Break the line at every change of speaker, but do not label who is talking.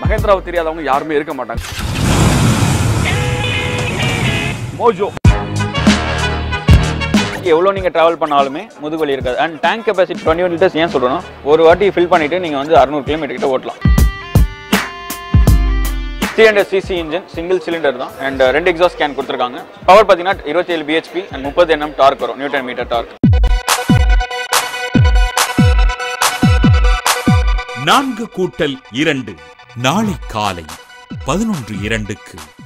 மகேந்திராவை தெரியாதவங்க யாருமே இருக்க மாட்டாங்க மோஜோ
எவ்வளோ நீங்கள் ட்ராவல் பண்ணாலுமே முதுகுவலி இருக்காது and tank capacity twenty one litres ஏன் சொல்கிறோம் ஒரு வாட்டி ஃபில் பண்ணிவிட்டு நீங்கள் வந்து அறுநூறு கிலோமீட்டர் கிட்ட ஓட்டலாம் three hundred CC engine single cylinder தான் அண்ட் ரெண்டு எக்ஸாஸ்ட் கேன் கொடுத்துருக்காங்க பவர் பார்த்தீங்கன்னா இருபத்தி ஏழு பிஹெச்பி அண்ட் முப்பது என்எம் டார்க் வரும் நியூட்டன் மீட்டர் டார்க்
நான்கு கூட்டல் இரண்டு நாளை காலை பதினொன்று இரண்டுக்கு